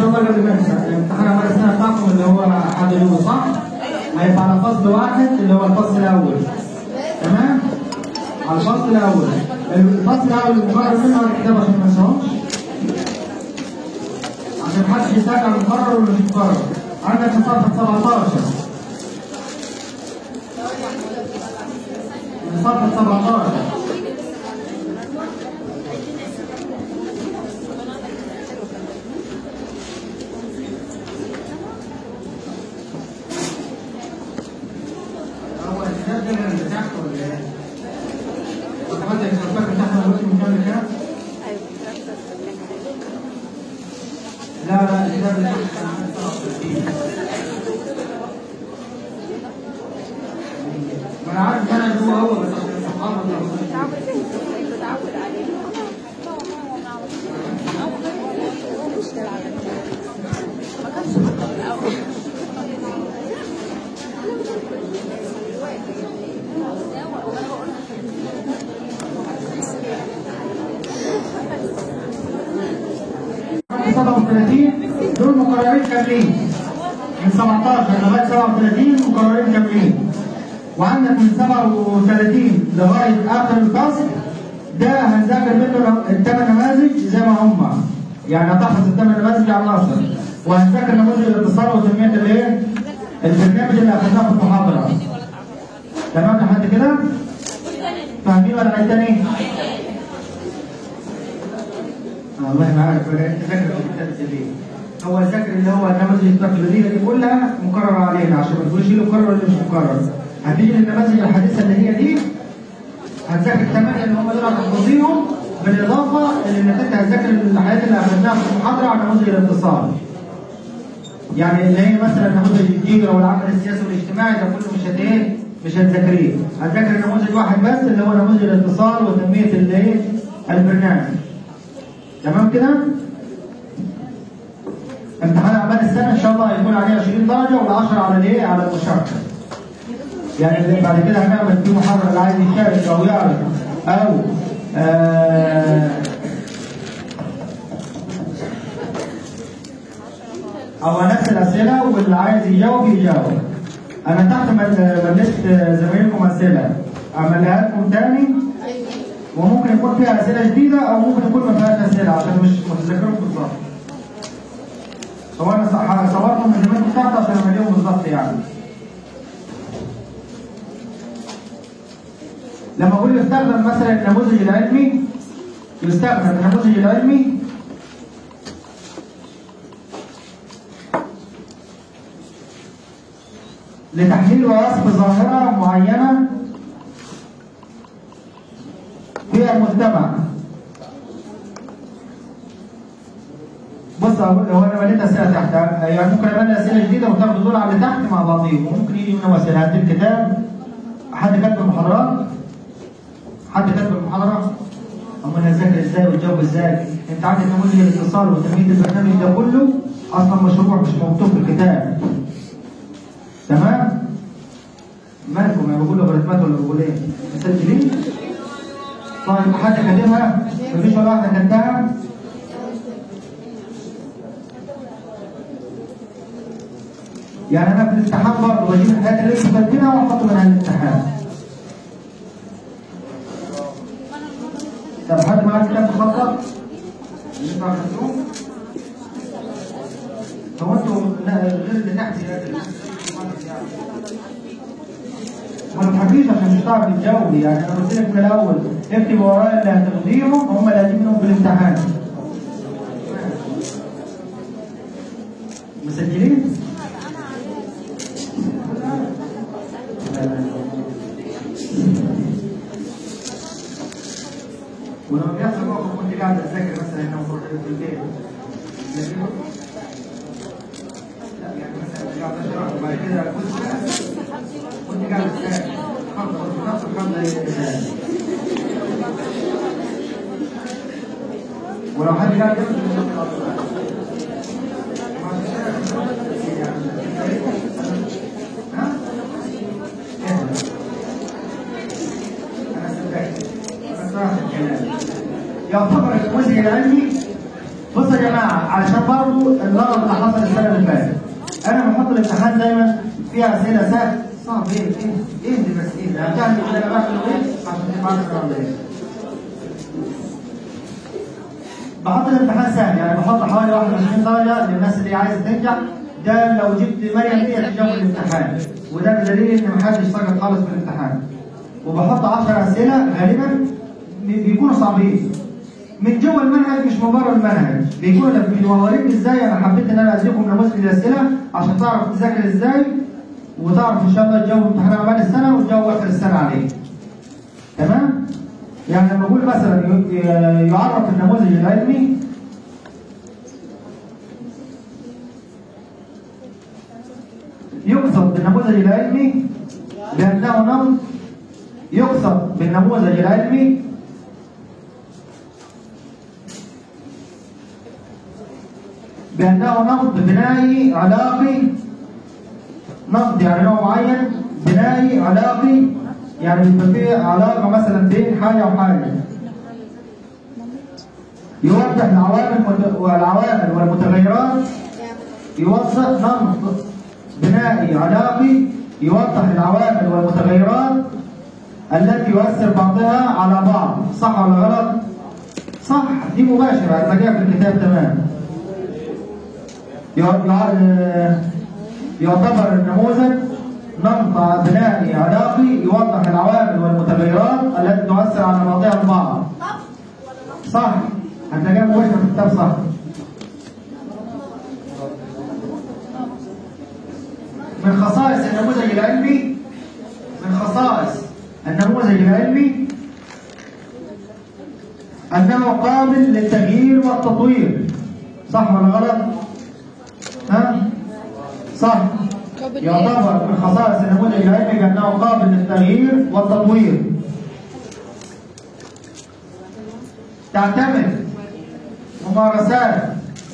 شاء الله قبل ما انسى امتحان اعمال السنه بتاعكم اللي هو حد يوم صح؟ هيبقى على فصل واحد اللي هو الفصل الاول تمام؟ على الفصل الاول الفصل الاول المقرر منه على الكتاب عشان ما انساهمش عشان محدش يسال عن المقرر ولا مش مقرر عندك في صفحه 17 من صفحه 17 هو الكتاب ده اللي بتاعك ولا ايه؟ ولا حد الكتاب بتاعنا دلوقتي من كام لكام؟ لا لا الكتاب اللي ما انا عارف انا اللي هو هو بس عشان الصحابه من 37 دول مقررين كاملين من 17 لغايه 37 مقررين كاملين وعندك من 37 لغايه اخر الفصل ده هنذاكر منه الثمان نماذج زي ما هم يعني هتحفظ الثمان نماذج على الناصر وهنذاكر نموذج الاتصال وتنميه الايه؟ البرنامج اللي اخذناه في المحاضره تمام لحد كده؟ فاهمين ولا نعيد تاني؟ والله ما عارف ولا انت ذاكر في كتاب السبيل هو ذاكر اللي هو النماذج التقليديه دي كلها مكرره علينا عشان ما تقولش لي مكرر ولا مش مكرر هتيجي للنماذج الحديثه اللي هي دي هتذاكر الثمانيه اللي هم دول هتحفظيهم بالاضافه انك انت هتذاكر الحاجات اللي اخذناها في المحاضره على نموذج الاتصال يعني اللي هي مثلا نموذج الجيرة والعمل السياسي والاجتماعي ده كله مش هت ايه مش هتذاكريه هتذاكر نموذج واحد بس اللي هو نموذج الاتصال وتنميه الايه البرنامج تمام كده؟ امتحان اعمال السنه ان شاء الله هيكون عليه 20 درجه وال10 على الايه؟ على المشاركه. يعني اللي بعد كده هنعمل في محاضره اللي عايز يشارك او يعرف او آه او هنسال اسئله واللي عايز يجاوب يجاوب. انا تحت ملست زمايلكم اسئله اعملها لكم تاني وممكن يكون فيها اسئله جديده او ممكن يكون ما فيهاش اسئله عشان مش متذكرهم بالظبط. هو انا ص- صورتهم من زمان بالظبط عشان اعملهم بالظبط يعني. لما اقول يستخدم مثلا النموذج العلمي يستخدم النموذج العلمي لتحليل ووصف ظاهره معينه في المجتمع بص اقول هو انا مليت اسئله تحت يعني ممكن اعمل اسئله جديده وتاخدوا دول على تحت مع بعضيهم وممكن يجي منهم اسئله هات الكتاب حد كاتب المحاضرات حد كاتب المحاضره اما انا اذاكر ازاي وتجاوب ازاي انت عندك نموذج الاتصال وتنميه البرنامج ده كله اصلا مشروع مش مكتوب في الكتاب تمام مالكم انا بقول له برتمات ولا بقول ايه مسجلين طيب حد كاتبها مفيش ولا واحده كاتبها يعني انا في الامتحان برضه بجيب الحاجات اللي انتوا كاتبينها واحط منها الامتحان طب حد معاه كتاب مخطط؟ اللي انتوا اخدتوه؟ هو انتوا لا غير اللي تحت ده ما تضحكيش عشان مش هتعرف تجاوب يعني انا قلت لك من الاول اكتب ورايا اللي هتاخديهم هم اللي هتجيبهم في الامتحان مسجلين؟ ولما بيحصل موقف كنت قاعد اذاكر مثلا هنا في البيت لكن لا يعني مثلا قاعد اشرح وبعد كده كنت كنت قاعد اذاكر حمد نفس الحمد ولو حد قاعد يكتب ها؟ انا صدقت انا صراحه الكلام يعتبر النموذج العلمي بصوا يا جماعه علشان برضه النقط اللي حصل السنه اللي فاتت انا بحط الامتحان دايما فيها اسئله سهل صعب ايه ايه ايه دي بس ايه ده هتعمل كده بقى في الغيب عشان تبقى عارف الكلام ده ايه بحط الامتحان سهل يعني بحط حوالي 21 درجه للناس اللي عايزه تنجح ده لو جبت مريم دي تجاوب الامتحان وده بدليل ان محدش سقط خالص في الامتحان وبحط 10 اسئله غالبا بيكونوا صعبين من جوه المنهج مش من بره المنهج بيكونوا بيوريك ازاي انا حبيت ان انا اديكم نموذج الاسئله عشان تعرف تذاكر ازاي وتعرف ان شاء الله تجاوب امتحان اعمال السنه وتجاوب اخر السنه عليه تمام يعني لما اقول مثلا ي- ي- يعرف النموذج العلمي يقصد بالنموذج العلمي بأنه نمط يقصد بالنموذج العلمي بأنه نمط بنائي علاقي نمط يعني نوع معين بنائي علاقي يعني بيبقى فيه علاقة مثلا بين حاجة وحاجة يوضح العوامل والمت- والعوامل والمتغيرات يوضح نمط بنائي علاقي يوضح العوامل والمتغيرات التي يؤثر بعضها على بعض صح ولا غلط؟ صح دي مباشرة هتلاقيها في الكتاب تمام يع- يع- يعتبر النموذج نمط بنائي علاقي يوضح العوامل والمتغيرات التي تؤثر على بعضها البعض صح هتلاقيها مباشرة في الكتاب صح من خصائص النموذج العلمي من خصائص النموذج العلمي أنه قابل للتغيير والتطوير صح ولا غلط؟ ها؟ صح قابل يعتبر من خصائص النموذج العلمي بأنه قابل للتغيير والتطوير تعتمد ممارسات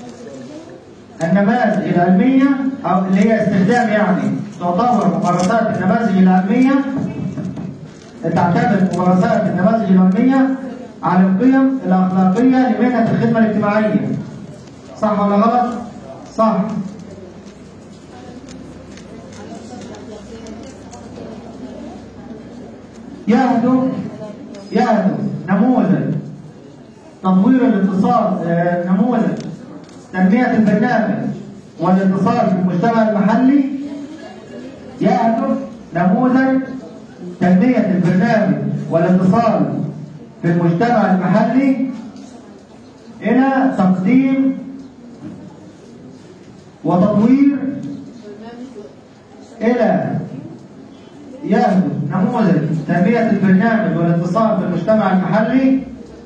النماذج العلمية أو اللي هي استخدام يعني تعتبر ممارسات النماذج العلمية تعتمد ممارسات النماذج العلمية على القيم الأخلاقية لمهنة الخدمة الاجتماعية صح ولا غلط؟ صح يهدف يهدف نموذج تطوير الاتصال آه، نموذج تنمية البرنامج والاتصال بالمجتمع المحلي يهدف نموذج تنمية البرنامج والاتصال في المجتمع المحلي إلى تقديم وتطوير إلى يهدف نموذج تنمية البرنامج والاتصال بالمجتمع المحلي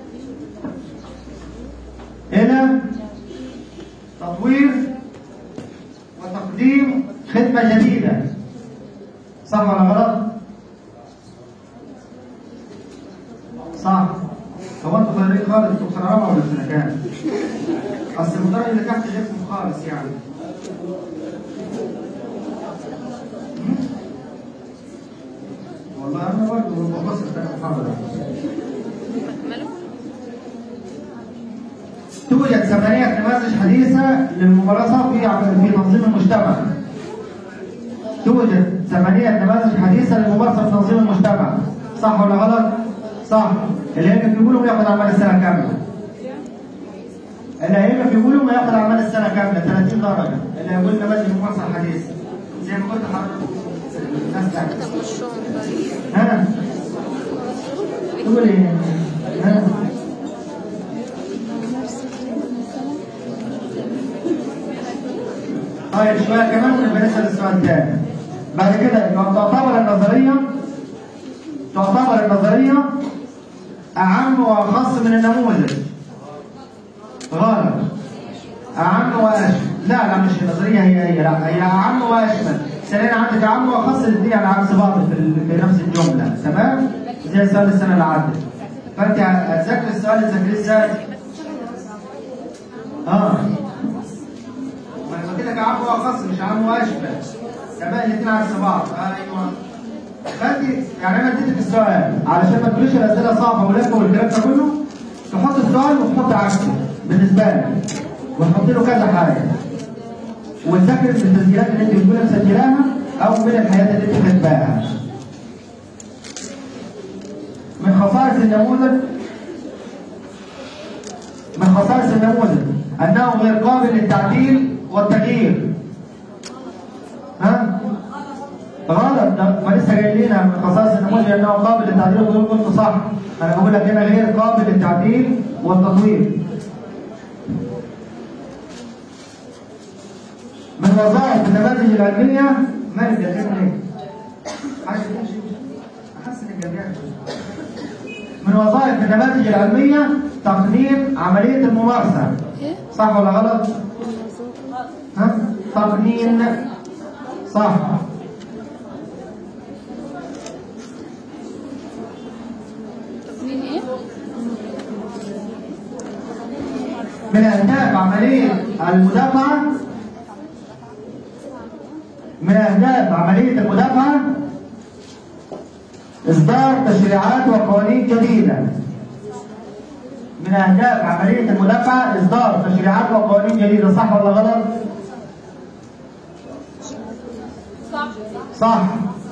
إلى تطوير وتقديم خدمة جديدة صح ولا غلط؟ صح هو انتوا خارجين خالص انتوا في سنة رابعة ولا سنة كام؟ أصل المدرج اللي تحت غيركم خالص يعني والله أنا برضه ببص في المحاضرة توجد ثمانية نماذج حديثة للممارسة في في تنظيم المجتمع. توجد ثمانية نماذج حديثة للممارسة في تنظيم المجتمع. صح ولا غلط؟ صح. اللي هنا بيقولوا ياخد أعمال السنة كاملة. اللي هنا بيقولوا ما ياخد أعمال السنة كاملة 30 درجة. اللي هيقول نماذج الممارسة الحديثة. زي ما قلت لحضرتك الناس تحت. ها؟ تقول ايه؟ ها؟ طيب شوية كمان ونبقى نسأل السؤال تاني. بعد كده تعتبر النظرية تعتبر النظرية أعم وأخص من النموذج. غلط. أعم وأشمل. لا لا مش النظرية هي هي لا هي أعم وأشمل. ثانيا عندك أعم وأخص الاثنين على عكس بعض في, ال- في نفس الجملة تمام؟ زي سؤال السنة اللي عدت. فأنت هتذاكر السؤال تذاكريه ازاي؟ اه ما انا قلت لك عام واخص مش عام واشبه تمام الاثنين عكس بعض ايوه فانت يعني انا اديتك السؤال علشان ما تقوليش الاسئله صعبه ولفه والكلام ده كله تحط السؤال وتحط عكسه بالنسبه لك وتحط له كذا حاجه وتذاكر من التسجيلات اللي انت بتكون مسجلاها او من الحاجات اللي انت كاتباها من خصائص النموذج من خصائص النموذج انه غير قابل للتعديل والتغيير ها غلط ده ما لسه جاي لنا من خصائص النموذج انه قابل للتعديل والتطوير قلت صح انا بقول لك هنا غير قابل للتعديل والتطوير من وظائف النماذج العلميه مالك يا اخي حاجه تمشي احسن الجميع من وظائف النماذج العلميه تقنين عمليه الممارسه صح ولا غلط؟ ها؟ تقنين صح تقنين ايه؟ من أهداف عملية المدافعة من أهداف عملية المدافعة إصدار تشريعات وقوانين جديدة من أهداف عملية المدافعة إصدار تشريعات وقوانين جديدة صح ولا غلط؟ صح صح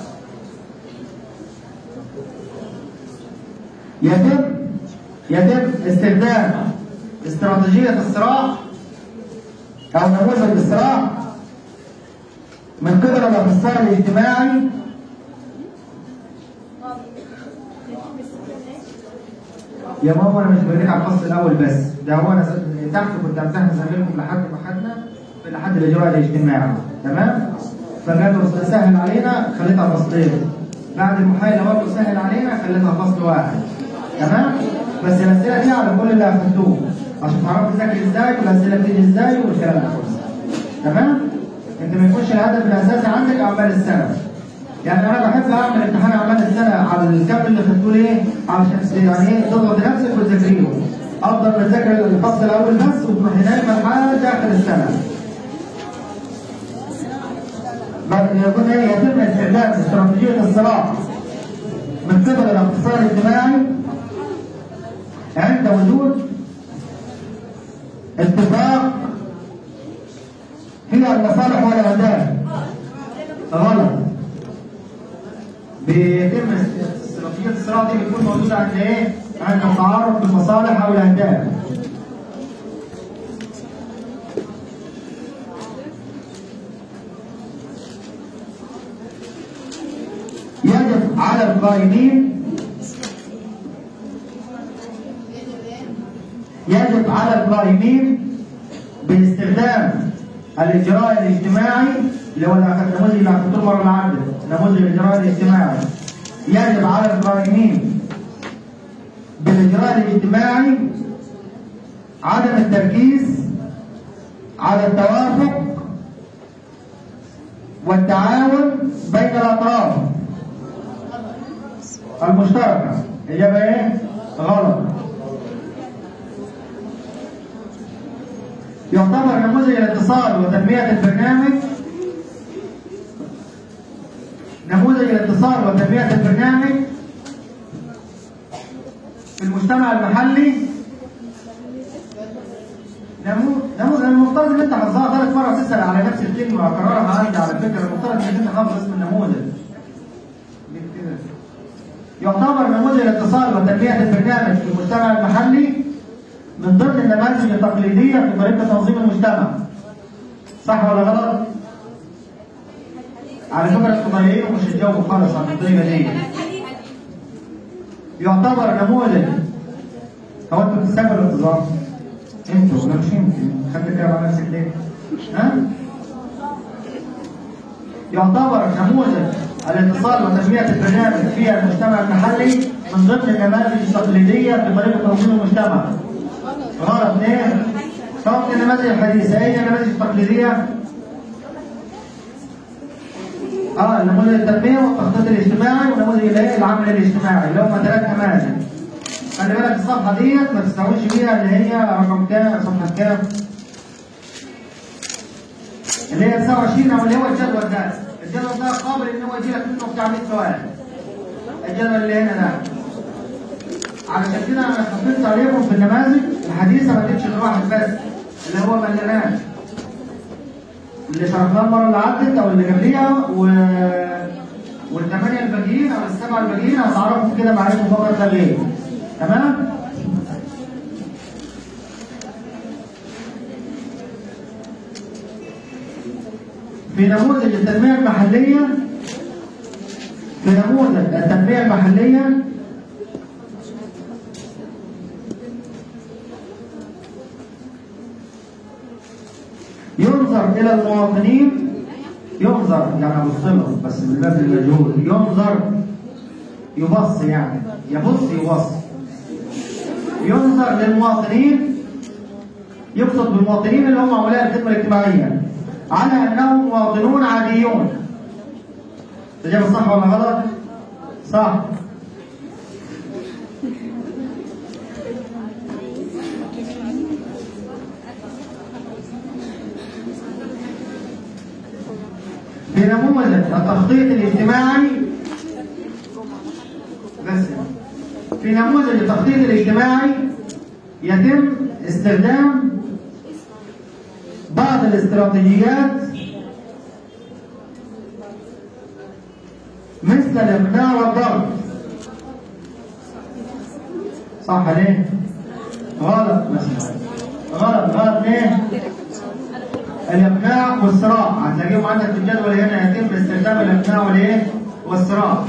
يتم يتم استخدام استراتيجية الصراع أو نموذج الصراع من قبل الأخصائي الاجتماعي يا ماما انا مش بريك على الفصل الاول بس ده هو انا س- تحت كنت امتحن زميلكم لحد ما خدنا في لحد الاجراء الاجتماعي تمام فقالوا أستاذ سهل علينا خليتها فصلين بعد المحايله برضه سهل علينا خليتها فصل واحد تمام بس الاسئله دي على كل اللي اخدتوه عشان تعرفوا تذاكر ازاي والاسئله بتيجي ازاي والكلام ده كله تمام انت ما يكونش الهدف الاساسي عندك اعمال السنه يعني انا بحب اعمل امتحان اعمال السنه على الكم اللي خدتوه ليه؟ علشان يعني ايه تضغط نفسك وتذاكريه افضل ما تذاكر الفصل الاول بس وتروح نايمه لحد اخر السنه بعد يكون ايه يتم استخدام استراتيجيه الصراع من قبل الاقتصاد الاجتماعي عند وجود اتفاق هي المصالح والاهداف غلط بيتم استراتيجيه الصراع دي بتكون موجوده عند ايه؟ عند التعارف بالمصالح او الاهداف. يجب على القائمين يجب على القائمين باستخدام الاجراء الاجتماعي اللي هو النموذج اللي هتحطوه المره اللي عندك نموذج الاجراء الاجتماعي يجب على القائمين بالاجراء الاجتماعي عدم التركيز على التوافق والتعاون بين الاطراف المشتركه اجابه ايه؟ غلط يعتبر نموذج الاتصال وتنمية البرنامج نموذج الاتصال وتنمية البرنامج في المجتمع المحلي نمو- نموذج المفترض ان انت حافظها ثلاث مرات تسال على نفس الكلمه واكررها عندي على فكره المفترض انك انت حافظ اسم النموذج يعتبر نموذج الاتصال وتنمية البرنامج في المجتمع المحلي من ضمن النماذج التقليدية في طريقة تنظيم المجتمع صح ولا غلط؟ على فكرة الفضائيين ومش هتجاوبوا خالص على الطريقة دي يعتبر نموذج هو انتوا بتستقبلوا الانتظام؟ انتوا ولا مش انتوا؟ خلي كده على نفسك ليه؟ ها؟ يعتبر نموذج الاتصال وتنمية البرنامج في المجتمع المحلي من ضمن النماذج التقليدية في طريقة تنظيم المجتمع. غلط ليه؟ طب النماذج الحديثة ايه النماذج التقليدية؟ اه نموذج التنمية والتخطيط الاجتماعي ونموذج الايه العمل الاجتماعي اللي هم ثلاث نماذج. خلي بالك الصفحة ديت ما تستوعبش بيها اللي هي رقم كام صفحة كام؟ اللي هي 29 او اللي هو الجدول ده الجدول ده قابل ان هو يجي لك منه بتاع 100 سؤال الجدول اللي هنا ده علشان كده انا حطيت عليكم في النماذج الحديثه ما اديتش غير واحد بس اللي هو ملناش اللي شرحناه المره اللي عدت او اللي قبليها و والثمانيه الباقيين او السبعه الباقيين هتعرفوا كده معرفه فقط لا غير تمام؟ في نموذج التنميه المحليه في نموذج التنميه المحليه ينظر الى المواطنين ينظر يعني ابص لهم بس من باب المجهول ينظر يبص يعني يبص يبص ينظر للمواطنين يقصد بالمواطنين اللي هم اولاء الخدمه الاجتماعيه على انهم مواطنون عاديون الاجابه صح ولا غلط؟ صح في نموذج التخطيط الاجتماعي بس في نموذج التخطيط الاجتماعي يتم استخدام بعض الاستراتيجيات مثل الاقناع والضغط صح ليه؟ غلط مثلا غلط غلط ليه؟ الاقناع والصراع هتلاقيهم عندك في الجدول هنا يتم استخدام الاقناع والايه؟ والصراع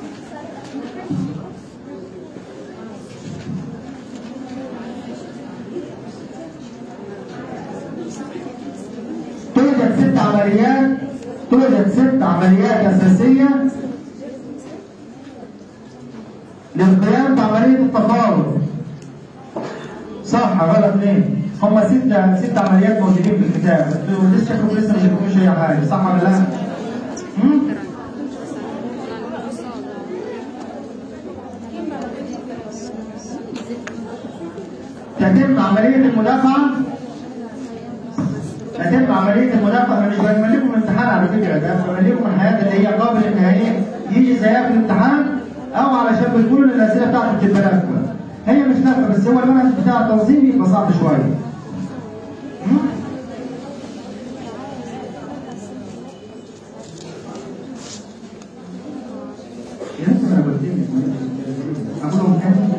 توجد ست عمليات توجد ست عمليات أساسية للقيام بعملية التفاوض صح غلط ليه؟ هم ست ست عمليات موجودين في الكتاب انتوا لسه شكلكم لسه ما شفتوش اي حاجه صح ولا لا؟ هم؟ تتم عملية المدافعة تتم عملية المدافعة أنا مش بعمل لكم امتحان على فكرة ده بعمل لكم الحياة اللي هي قابل إن هي يجي زيها في الامتحان أو علشان بتقولوا إن الأسئلة بتاعتك بتبقى نافعة هي مش نافعة بس هو المنهج بتاع التنظيم يبقى صعب شوية هم؟ يا ريت انا قلت لك اقولهم تاني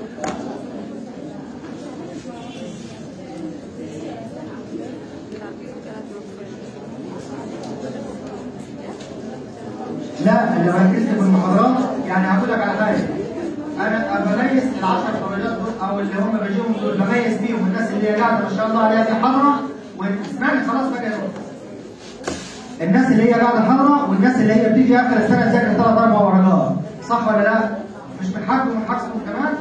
لا اللي ركزت في المحاضرات يعني هقول لك على حاجه انا بميز العشر درجات دول او اللي هم بيجيهم دول بميز بيهم الناس اللي هي قاعده ما شاء الله عليها دي حاضره واسمعني خلاص بقى يا دكتور. الناس اللي هي قاعده حاضره والناس اللي هي بتيجي اخر السنه تذاكر ثلاث اربع ورقات صح ولا لا؟ مش من حقكم من حقكم كمان؟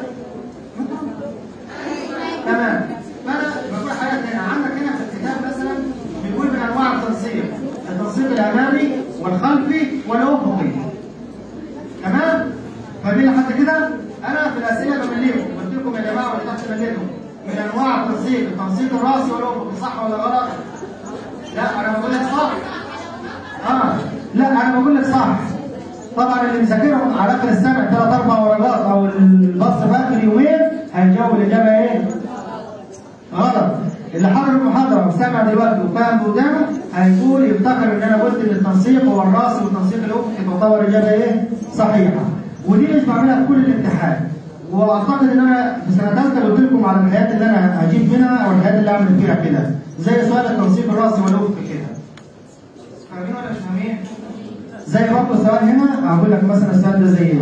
تمام فانا بقول حاجه هنا عندك هنا في الكتاب مثلا بيقول من انواع التنسيق التنسيق الامامي والخلفي والافقي تمام؟ فاهمين لحد كده؟ انا في الاسئله بمليكم قلت لكم يا جماعه ولا تحت مليكم من انواع التنسيق التنسيق الراسي والافقي صح ولا غلط؟ لا انا بقول لك صح اه لا انا بقول لك صح طبعا اللي بيذاكرهم على اخر السنه ثلاث اربع ورقات او البص في اخر يومين هيجاوب الاجابه ايه؟ غلط اللي حضر المحاضره وسامع دلوقتي وفاهم قدامه هيقول يفتكر ان انا قلت ان التنسيق هو الراسي والتنسيق الافقي تعتبر اجابه ايه؟ صحيحه ودي مش بعملها في كل الامتحان واعتقد ان انا في سنه ثالثه قلت لكم على الحاجات اللي انا هجيب منها او الحاجات اللي اعمل فيها كده زي سؤال التنسيق الراسي والافقي كده فاهمين ولا مش فاهمين؟ زي برضه السؤال هنا هقول لك مثلا السؤال ده زي ايه؟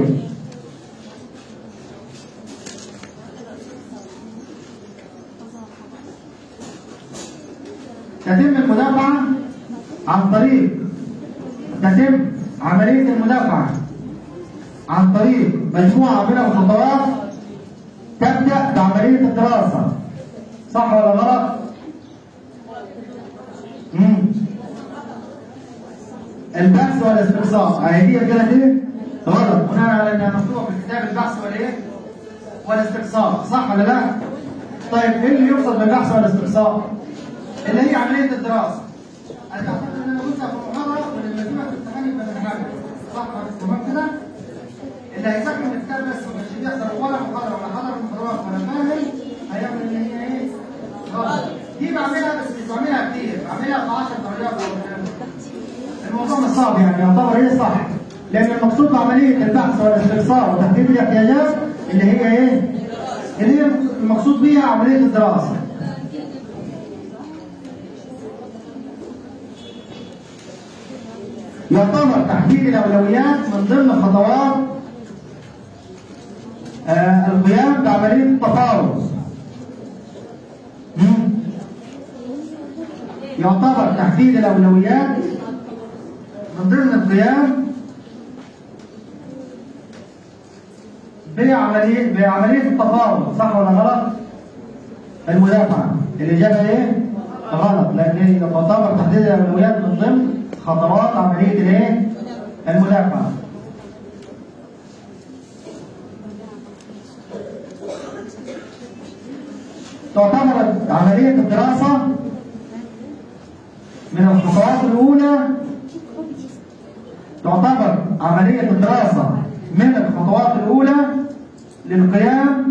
تتم المدافعة عن طريق تتم عملية المدافعة عن طريق مجموعة من الخطوات تبدأ بعملية الدراسة صح ولا غلط؟ مم. البحث والاستقصاء اهي دي كده ايه؟ غلط بناء على انها مكتوبه في كتاب البحث والايه؟ والاستقصاء صح ولا لا؟ طيب ايه اللي يقصد بالبحث والاستقصاء؟ اللي هي عمليه الدراسه. انا اعتقد ان انا قلتها في المحاضره واللي مكتوبه في الامتحان يبقى الامتحان صح تمام كده؟ اللي هيذاكر من الكتاب بس ومش بيحضر ولا محاضره ولا حضر محاضرات ولا فاهم هيعمل اللي هي ايه؟ غلط. دي بعملها بس مش بعملها كتير بعملها في 10 درجات او الموضوع مش صعب يعني يعتبر ايه صح لان المقصود بعمليه البحث والاستفسار وتحديد الاحتياجات اللي هي ايه؟ اللي هي المقصود بيها عمليه الدراسه يعتبر تحديد الاولويات من ضمن خطوات آه القيام بعمليه التفاوض مم. يعتبر تحديد الاولويات من ضمن القيام بعمليه بعمليه التفاوض صح ولا غلط؟ المدافعه الاجابه ايه؟ غلط لان تعتبر تحديد الاولويات من ضمن خطوات عمليه الايه؟ المدافعه تعتبر عمليه الدراسه من الخطوات الاولى تعتبر عمليه الدراسه من الخطوات الاولى للقيام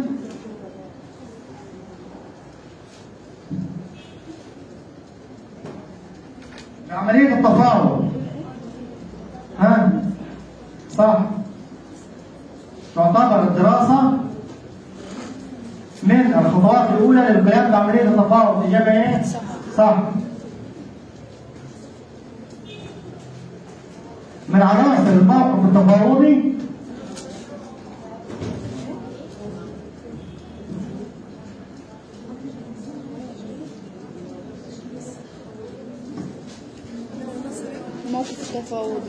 بعملية التفاوض ها صح تعتبر الدراسة من الخطوات الأولى للقيام بعملية التفاوض إجابة إيه؟ صح من عناصر الموقف التفاوضي الموقف التفاوضي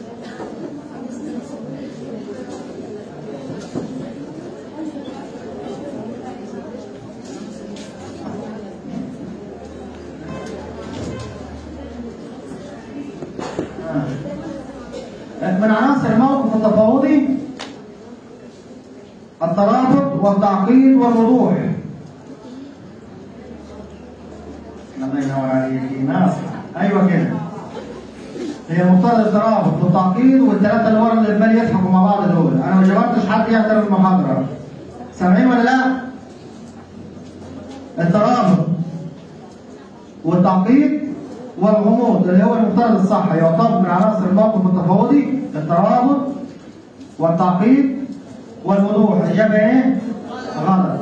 من عناصر الموقف التفاوضي الترابط والتعقيد والوضوح الله ينور عليك ناصر ايوه كده هي مفترض الترابط والتعقيد والثلاثه اللي ورا اللي عمال يضحكوا مع بعض دول انا ما جبرتش حد يحضر المحاضره سامعين ولا لا؟ الترابط والتعقيد والغموض اللي هو المفترض الصح يعتبر من عناصر الموقف التفاوضي الترابط والتعقيد والوضوح الاجابه ايه؟ غلط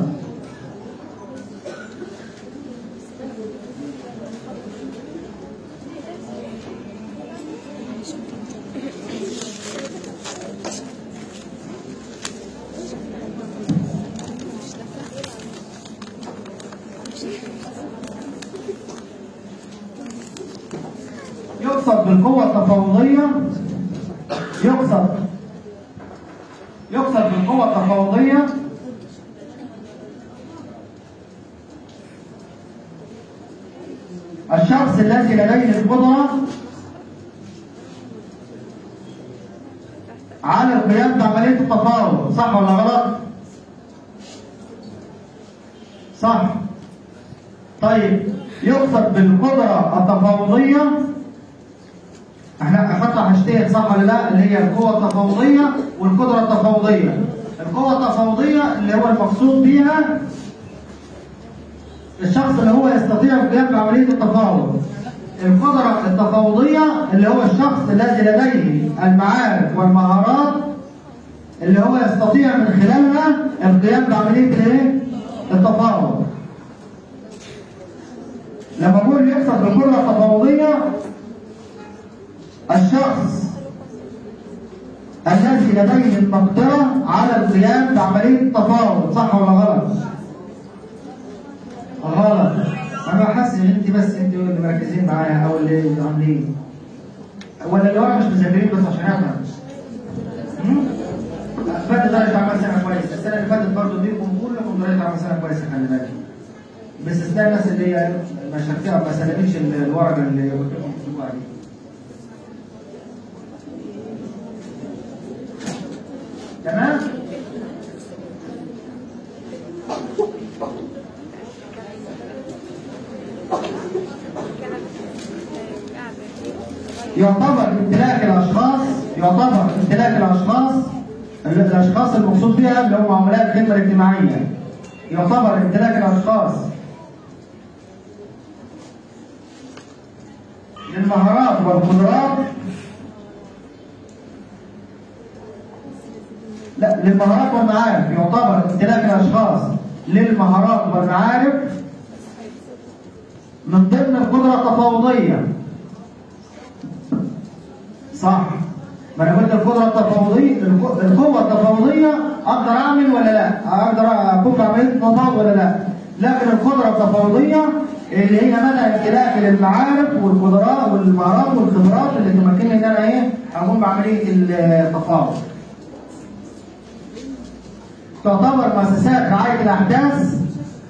يقصد بالقوة التفاوضية يقصد يقصد بالقوة التفاوضية الشخص الذي لديه القدرة على القيام بعملية التفاوض صح ولا غلط؟ صح طيب يقصد بالقدرة التفاوضية احنا اخدنا حاجتين صح ولا لا اللي هي القوة التفاوضية والقدرة التفاوضية القوة التفاوضية اللي هو المقصود بيها الشخص اللي هو يستطيع القيام بعملية التفاوض القدرة التفاوضية اللي هو الشخص الذي لديه المعارف والمهارات اللي هو يستطيع من خلالها القيام بعملية الايه؟ التفاوض لما بقول يقصد بالقدرة التفاوضية الشخص الذي لديه المقدرة على القيام بعملية التفاوض صح ولا غلط؟ غلط أنا حاسس إن أنت بس أنت اللي مركزين معايا أو اللي عاملين ولا اللي ورا مش مذاكرين بس عشان أفهم هم؟ فاتت درجة عمل سنة كويسة السنة اللي فاتت برضه ديكم كلكم درجة عمل سنة كويسة خلي بالك باستثناء الناس اللي هي ما شاركتها ما سلمتش الورقة اللي قلت لكم تكتبوا عليها تمام يعتبر امتلاك الاشخاص يعتبر امتلاك الاشخاص الاشخاص المقصود بها اللي هم عملاء الخدمه الاجتماعيه يعتبر امتلاك الاشخاص للمهارات والقدرات لا للمهارات والمعارف يعتبر امتلاك الاشخاص للمهارات والمعارف من ضمن القدرة التفاوضية صح ما انا قلت القدرة التفاوضية القو- القوة التفاوضية اقدر اعمل ولا لا اقدر اكون عملية تفاوض ولا لا لكن القدرة التفاوضية اللي هي مدى امتلاك للمعارف والقدرات والمهارات والخبرات اللي تمكنني ان انا ايه اقوم بعملية التفاوض تعتبر مؤسسات رعاية الأحداث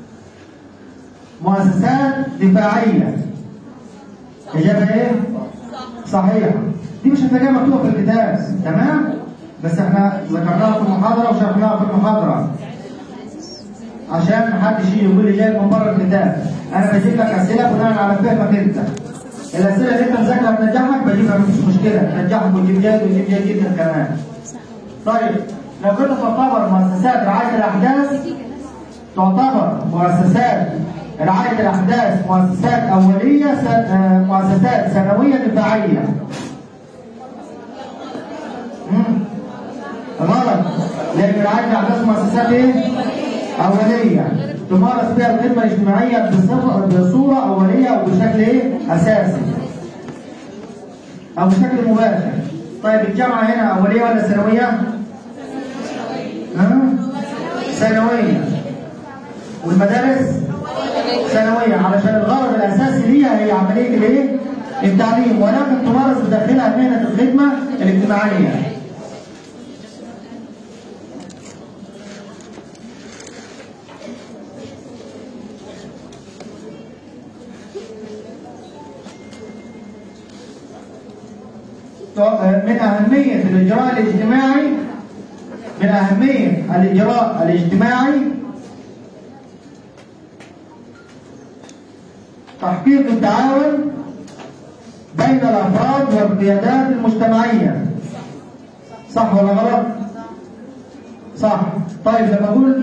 مؤسسات دفاعية إجابة إيه؟ صحيحة دي مش هتلاقيها مكتوبة في الكتاب تمام؟ بس احنا ذكرناها في المحاضرة وشرحناها في المحاضرة عشان محدش يجي يقول لي جايب من بره الكتاب انا بجيب لك اسئله بناء على فهمك انت الاسئله اللي انت مذاكرها تنجحك بجيبها مفيش مشكله تنجحك وتجيب جيد وتجيب جيد جدا كمان طيب لو كنا تعتبر مؤسسات رعاية الأحداث تعتبر مؤسسات رعاية الأحداث مؤسسات أولية س- آه، مؤسسات ثانوية دفاعية مم. غلط لأن رعاية الأحداث مؤسسات إيه؟ أولية تمارس فيها الخدمة الاجتماعية بصفة بصورة أولية أو بشكل إيه؟ أساسي أو بشكل مباشر طيب الجامعة هنا أولية ولا ثانوية؟ ها؟ ثانوية والمدارس ثانوية علشان الغرض الأساسي ليها هي عملية الإيه؟ التعليم ولكن تمارس بداخلها مهنة الخدمة الاجتماعية. من أهمية الإجراء الاجتماعي من أهمية الإجراء الاجتماعي تحقيق التعاون بين الأفراد والقيادات المجتمعية صح ولا غلط؟ صح طيب لما أقول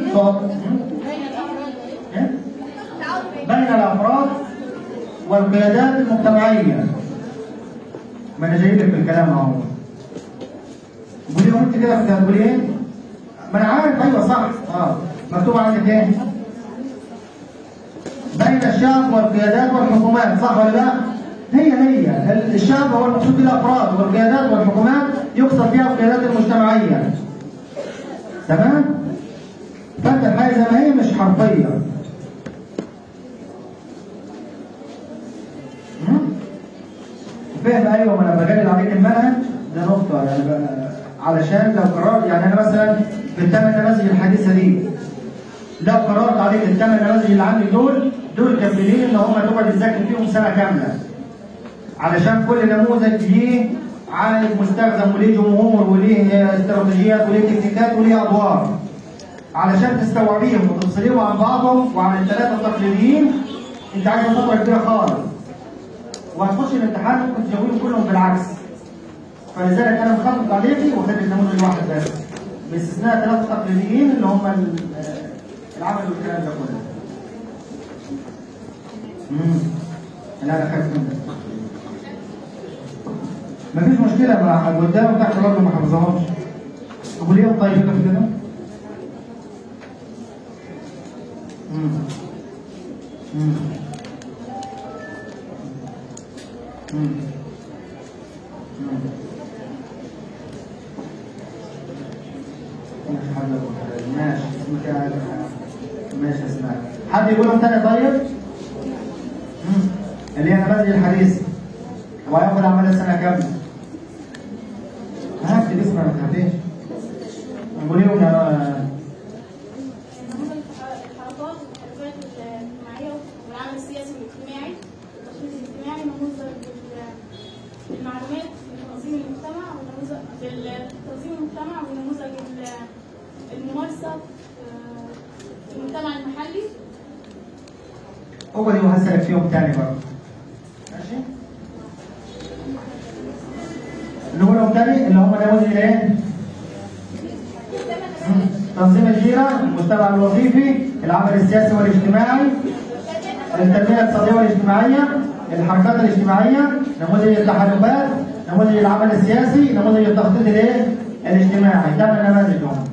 إيه؟ بين الأفراد والقيادات المجتمعية ما أنا جايب لك بالكلام أهو قولي لو انت كده كنت هتقولي ايه؟ ما انا عارف ايوه صح اه مكتوب عندك ايه؟ بين الشعب والقيادات والحكومات صح ولا لا؟ هي هي الشعب هو المقصود به الافراد والقيادات والحكومات يقصد بها القيادات المجتمعيه تمام؟ فانت الحاجه زي ما هي مش حرفيه مم؟ فهم ايوه ما انا بجلد عليك المنهج ده نقطه يعني بقى علشان لو قررت يعني انا مثلا في الثمان نماذج الحديثه دي لو قررت عليك الثمان نماذج اللي عندي دول دول كافيين ان هم تقعد تذاكر فيهم سنه كامله علشان كل نموذج ليه عائد مستخدم وليه جمهور وليه استراتيجيات وليه تكنيكات وليه ادوار علشان تستوعبيهم وتفصليهم عن بعضهم وعن الثلاثه التقليديين انت عايز فتره كبيره خالص وهتخش الامتحان ممكن تجاوبهم كلهم بالعكس فلذلك انا مخطط عليكي وخدت النموذج واحد بس باستثناء ثلاثه تقليديين اللي هم ال- العمل والكلام ده كله. امم لا انا خايف منك. مفيش مشكله ما قدام تحت برضه ما حفظهمش. تقول ايه طيب كده في كده؟ امم امم امم ماشي حد يقول- ماشي اسمك إيه؟ ماشي اسمعك حد يقولهم تاني طيب؟ مم. اللي هي نماذج الحديث وهياخد عمل السنة كاملة هكتب اسمك ما تخافيش نقول لهم يا نموذج الحركات والحركات الاجتماعية والعمل السياسي والاجتماعي والتخطيط الاجتماعي نموذج لل- للمعلومات في تنظيم المجتمع ونموذج لتنظيم المجتمع ونموذج ال- الممارسة في- في المجتمع المحلي هو اللي هسألك فيهم تاني برضه ماشي نقولهم تاني اللي هم نموذج ايه؟ مم. تنظيم الجيرة المجتمع الوظيفي العمل السياسي والاجتماعي التنمية الاقتصادية والاجتماعية الحركات الاجتماعيه نموذج التحالفات نموذج العمل السياسي نموذج التخطيط الايه الاجتماعي ده من نماذجهم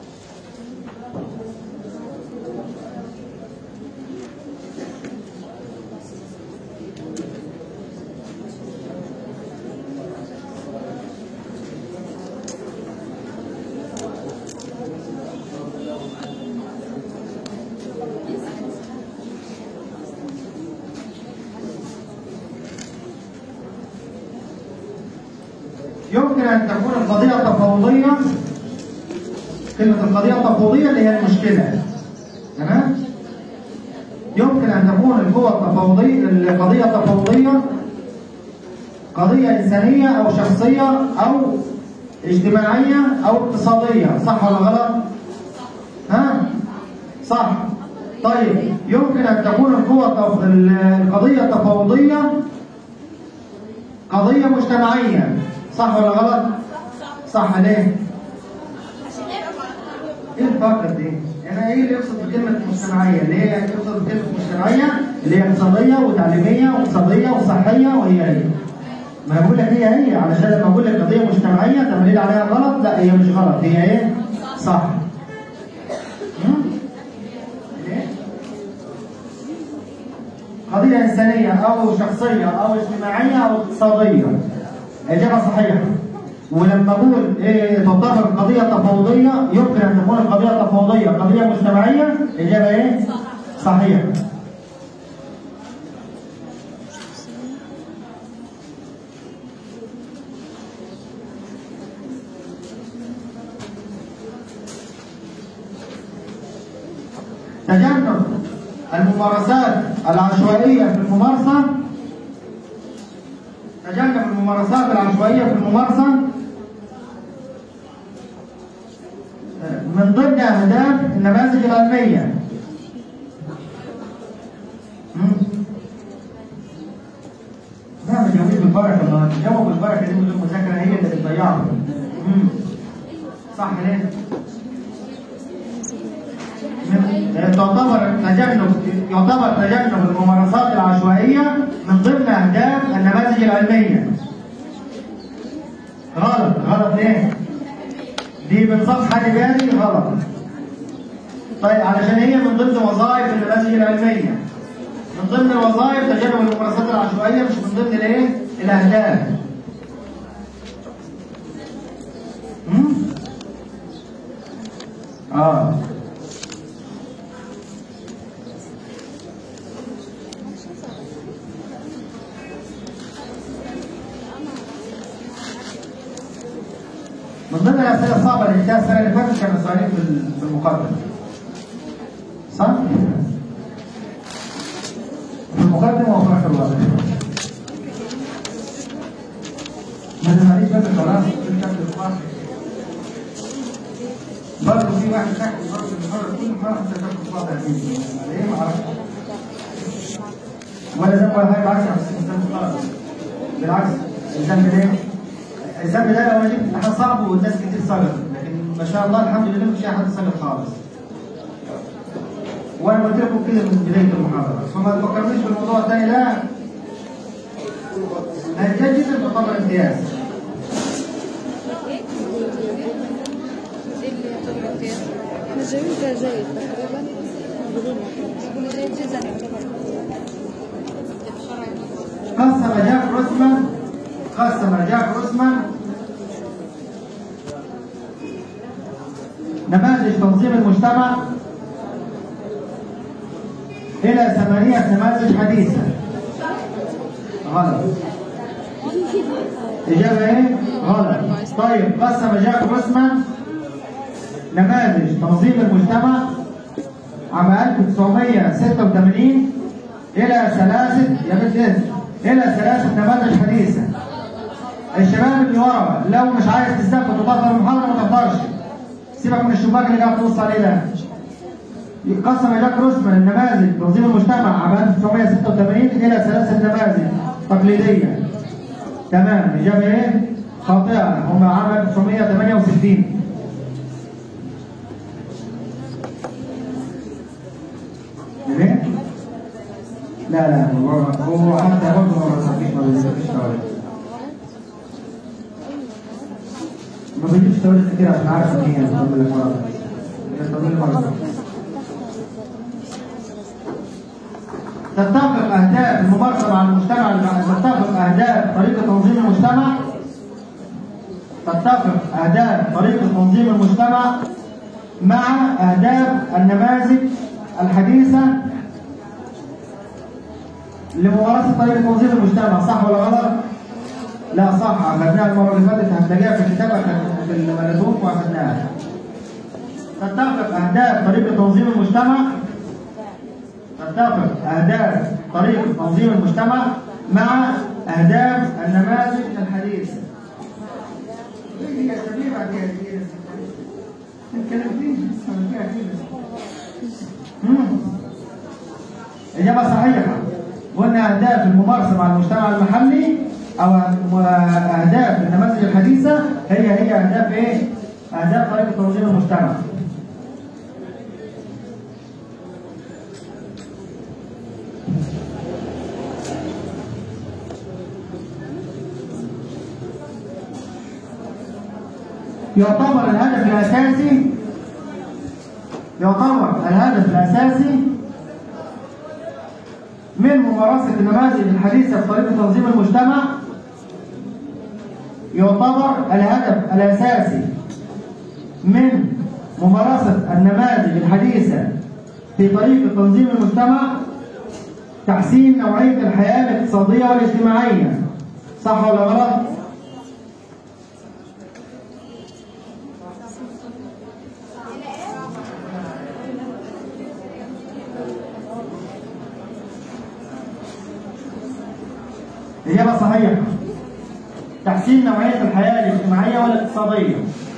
يمكن ان تكون القضيه تفاوضيه كلمه القضيه التفاوضيه اللي هي المشكله تمام يمكن ان تكون القوى التفاوضيه القضيه التفاوضيه قضيه انسانيه او شخصيه او اجتماعيه او اقتصاديه صح ولا غلط ها صح طيب يمكن ان تكون القوى التف- القضيه التفاوضيه قضيه مجتمعيه صح ولا غلط صح ليه ايه الفرق دي؟ يعني ايه اللي يقصد بكلمة مجتمعية؟ اللي هي يقصد بكلمة مجتمعية اللي هي اقتصادية وتعليمية واقتصادية وصحية وهي هي. ما أنا بقول لك هي هي علشان لما اقول لك قضية مجتمعية تمرير عليها غلط لا هي مش غلط هي ايه؟ صح. مم؟ ليه؟ قضية إنسانية أو شخصية أو اجتماعية أو اقتصادية. إجابة صحيحة. ولما اقول ايه تعتبر قضيه تفاوضيه يمكن ان تكون القضيه التفاوضيه قضيه مجتمعيه اجابه ايه؟ صحيحه. تجنب الممارسات العشوائيه في الممارسه تجنب الممارسات العشوائية في الممارسة من ضمن أهداف النماذج العلمية مم. لا ما تجاوبيش بالبركة ما تجاوب بالبركة دي من غير مذاكرة هي اللي بتضيعها مم. صح ليه؟ من- تعتبر تجنب يعتبر تجنب الممارسات العشوائية من ضمن أهداف النماذج العلمية. غلط غلط ليه؟ دي بنصاب حد بالي غلط. طيب علشان هي من ضمن وظائف النماذج العلمية. من ضمن الوظائف تجنب الممارسات العشوائية مش من ضمن الايه؟ الأهداف. مم؟ اه من ضمن الاسئله الصعبه اللي جبتها السنه اللي فاتت كانوا سؤالين في ال- في المقدمه صح؟ في المقدمه وفي اخر الوقت ما تزعليش بس خلاص انت بتتفرج. برضه في واحد تحت برضه المحاضره كل محاضره انت تاخد صوت اكيد ليه ما اعرفش ولا ذنب ولا حاجه بالعكس انا بس الذنب خالص بالعكس الذنب ليه؟ الذنب ده لو جبت امتحان صعب والناس كتير سقط لكن ما شاء الله الحمد لله مفيش اي حد سقط خالص وانا قلت لكم كده من بدايه المحاضره فما تفكرنيش بالموضوع الثاني ده نتيجه جدا تعتبر امتياز جيد جيد تقريبا يقول جيد جدا يعتبر قسم جاك روسمان قسم جاك روسمان نماذج تنظيم المجتمع إلى ثمانية نماذج حديثة غلط إجابة إيه؟ غلط طيب قسم جاك روسمان نماذج تنظيم المجتمع عام 1986 إلى ثلاثة يا بنت إيه؟ إلى ثلاثة نماذج حديثة الشباب اللي ورا لو مش عايز تستفد وتحضر المحاضرة ما تحضرش سيبك من الشباك اللي قاعد تبص عليه ده قسم جاك روسمان النماذج تنظيم المجتمع عام 1986 إلى ثلاثة نماذج تقليدية تمام إجابة إيه؟ خاطئة هم عام 1968 ليه؟ لا لا هو هو حتى برضه ما بيصحيش ما بيصحيش توالد ما بيجيش توالد كتير عشان عارف ان هي بتعمل لك مرض هي بتعمل مرض تتفق اهداف الممارسه مع المجتمع تتفق اهداف طريقه تنظيم المجتمع تتفق اهداف طريقه تنظيم المجتمع مع اهداف النماذج الحديثه لممارسه طريقه تنظيم المجتمع صح ولا غلط؟ لا صح اخذناها المره اللي فاتت هتلاقيها في الكتاب أخذ- في الملزوم واخذناها تتفق اهداف طريقه تنظيم المجتمع تتفق أهداف طريقة تنظيم المجتمع مع أهداف النماذج الحديثة. هي شبيهة بعد كده. الكلام فيه فيها كده. مم. إجابة صحيحة. قلنا أهداف الممارسة مع المجتمع المحلي أو أهداف النماذج الحديثة هي هي أهداف إيه؟ أهداف طريقة تنظيم المجتمع. يعتبر الهدف الأساسي يعتبر الهدف الأساسي من ممارسة النماذج الحديثة في طريقة تنظيم المجتمع يعتبر الهدف الأساسي من ممارسة النماذج الحديثة في طريقة تنظيم المجتمع تحسين نوعية الحياة الاقتصادية والاجتماعية صح ولا غلط؟ إجابة صحيحة تحسين نوعية الحياة الاجتماعية والاقتصادية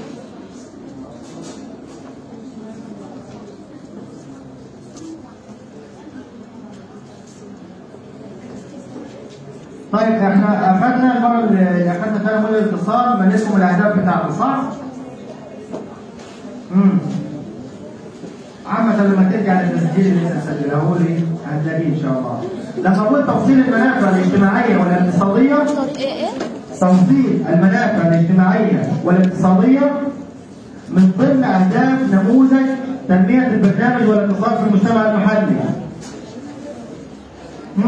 طيب احنا اخذنا المره اللي اخذنا فيها مول الاتصال من اسمه الاهداف بتاعته صح؟ امم عامة لما ترجع للتسجيل اللي انت سجله لي هتلاقيه ان شاء الله. ده قبول تفصيل المنافع الاجتماعية والاقتصادية ايه ايه؟ توصيل المنافع الاجتماعية والاقتصادية من ضمن أهداف نموذج تنمية البرنامج والاقتصاد في المجتمع المحلي. مم.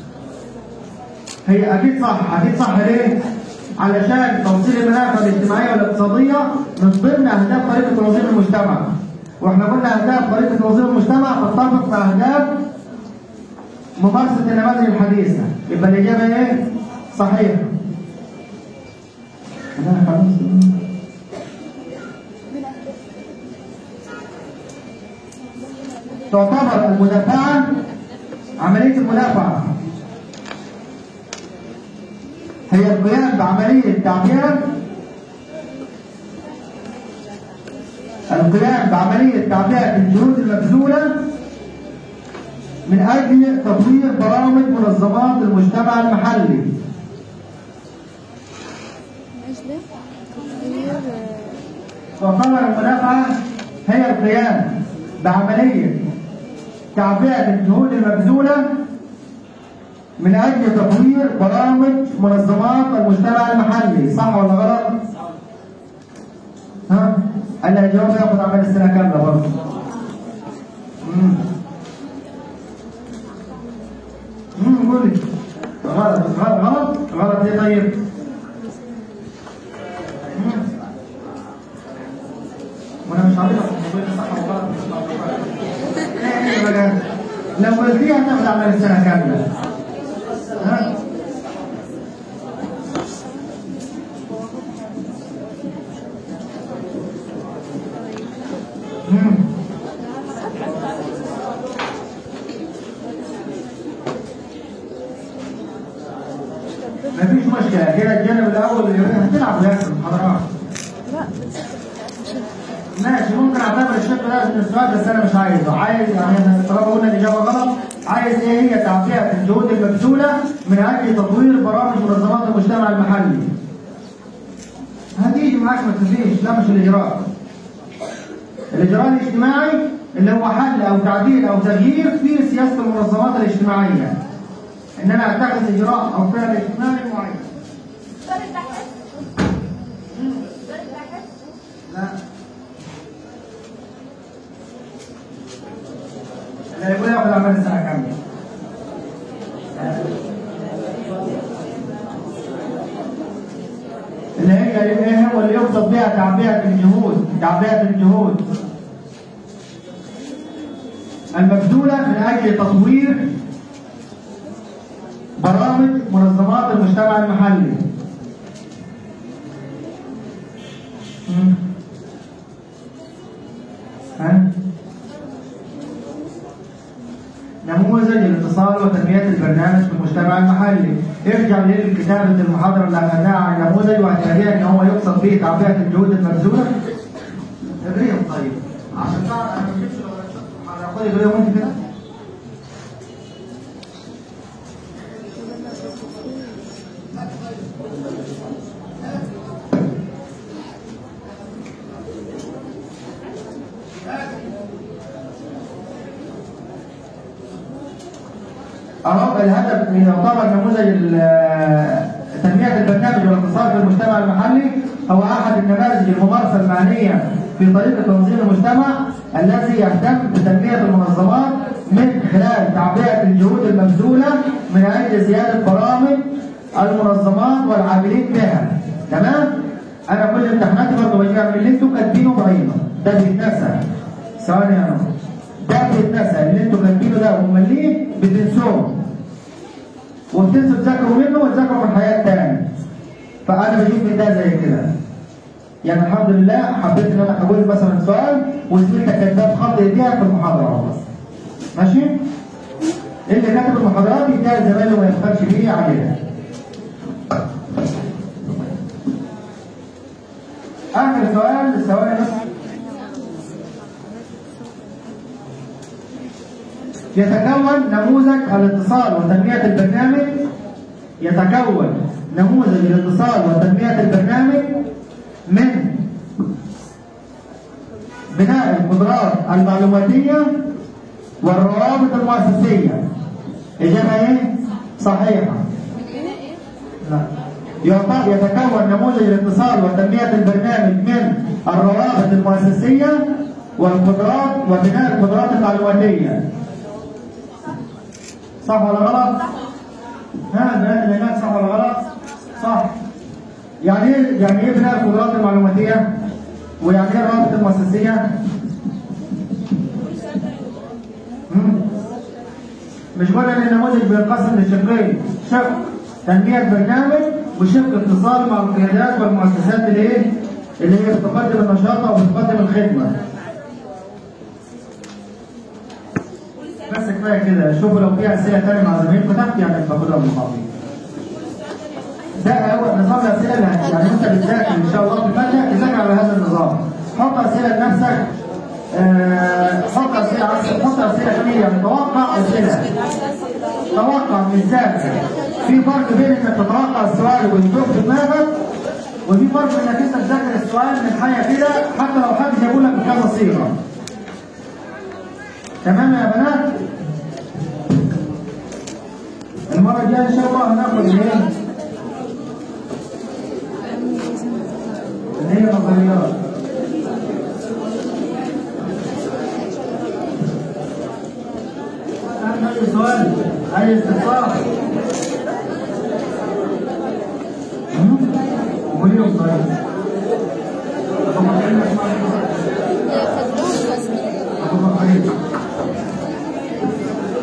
هي أكيد صح، أكيد صح ليه؟ علشان توصيل المنافع الاجتماعية والاقتصادية من ضمن أهداف طريقة تنظيم المجتمع. واحنا قلنا أهداف طريقة تنظيم المجتمع تتفق مع أهداف ممارسة النماذج الحديثة. يبقى الإجابة إيه؟ صحيحة. أنا خلاص تعتبر المدافعة عملية المدافعة هي القيام بعملية تعبئة القيام بعملية تعبئة الجهود المبذولة من أجل تطوير برامج منظمات المجتمع المحلي نازلة تطوير تعتبر المدافعة هي القيام بعملية تعبئة الجهود المبذولة من أجل تطوير برامج منظمات المجتمع المحلي صح ولا غلط؟ ها؟ اللي هيجاوب ياخد عمل السنة كاملة برضه مم. مم قولي غلط غلط غلط غلط ايه طيب؟ مم. وانا مش عارف الموضوع صح ولا غلط مش عارف. ايه بقى لو قلتيها هتاخد عمل السنه كامله ها مم. مفيش مشكلة كده الجانب الأول اللي هتلعب ويحصل المحاضرات لا بنسيت مش ماشي ممكن اعتبر الشق ده من السؤال بس انا مش عايزه عايز يعني أنا طالما قلنا الاجابه غلط عايز ايه هي تعبئه الجهود المبذوله من اجل تطوير برامج منظمات المجتمع المحلي هتيجي معاك ما تنسيش لا مش الاجراء الاجراء الاجتماعي اللي هو حل او تعديل او تغيير في سياسه المنظمات الاجتماعيه ان انا اتخذ اجراء او فعل اجتماعي معين لا لا يقول ياخذ عمل الساعه كامله اللي هي ايه هو اللي يقصد بها تعبئه الجهود تعبئه الجهود المبذوله من اجل تطوير برامج منظمات المجتمع المحلي مم. ها؟ نموذج الاتصال وتنمية البرنامج في المجتمع المحلي ارجع لكتابة المحاضرة اللي أخذناها عن النموذج وهتلاقيها إن هو يقصد به تعبئة الجهود المبذولة اقريهم طيب عشان تعرف أنا مش لو المحاضرة خد اقريهم أنت كده أهو الهدف من يعتبر نموذج ال- تنمية البرنامج والاقتصاد في المجتمع المحلي هو أحد النماذج الممارسة المعنية في طريقة تنظيم المجتمع الذي يهتم بتنمية المنظمات من خلال تعبئة الجهود المبذولة من أجل زيادة برامج المنظمات والعاملين بها تمام؟ أنا كل امتحاناتي برضه بجي أعمل اللي أنتوا كاتبينه بعينه ده بيتنسى ثواني يا نور ده بيتنسى اللي أنتوا كاتبينه ده ومليه بتنسوه وبتنسوا تذاكروا منه وتذاكروا من حياة تاني فأنا بجيب من ده زي كده يعني الحمد لله حبيت ان انا اقول مثلا سؤال وزميلتك كاتباه بخط ايديها في المحاضره ماشي؟ اللي كاتب المحاضرات يديها لزمايله ما يبخلش بيه عليها اخر سؤال السؤال يتكون نموذج الاتصال وتنمية البرنامج يتكون نموذج الاتصال وتنمية البرنامج من بناء القدرات المعلوماتية والروابط المؤسسية إجابة إيه؟ صحيحة لا يعتبر يتكون نموذج الاتصال وتنمية البرنامج من الروابط المؤسسية والقدرات وبناء القدرات المعلوماتية صح ولا غلط؟ ها بناء اللي هناك صح ولا غلط؟ صح يعني ايه يعني ايه بناء القدرات المعلوماتية؟ ويعني ايه الروابط المؤسسية؟ مم. مش قلنا ان النموذج بينقسم لشقين شق تنمية برنامج وشق اتصال مع القيادات والمؤسسات اللي ايه؟ اللي هي بتقدم النشاط او بتقدم الخدمة. بس كفايه كده شوفوا لو في اسئله ثانيه مع زمايلكم تحت يعني باخدها بالمحاضره. ده هو نظام الاسئله اللي هت- يعني انت بتذاكر ان شاء الله في الفاتحه تذاكر على هذا النظام. حط اسئله لنفسك آه، حط اسئله عكس- حط اسئله كتير يعني توقع اسئله. توقع مش ذاكر. في فرق بين انك تتوقع السؤال ويدور في دماغك وفي فرق انك انت تذاكر السؤال من حاجه كده حتى لو حد جابوا لك بكذا صيغه. تمام يا بنات؟ المرة الجاية إن شاء الله هناخد إيه؟ اللي هي نظريات. أهم أي سؤال؟ أي استفسار؟ هم؟ قوليهم طيب. أبو بكر. أبو بكر.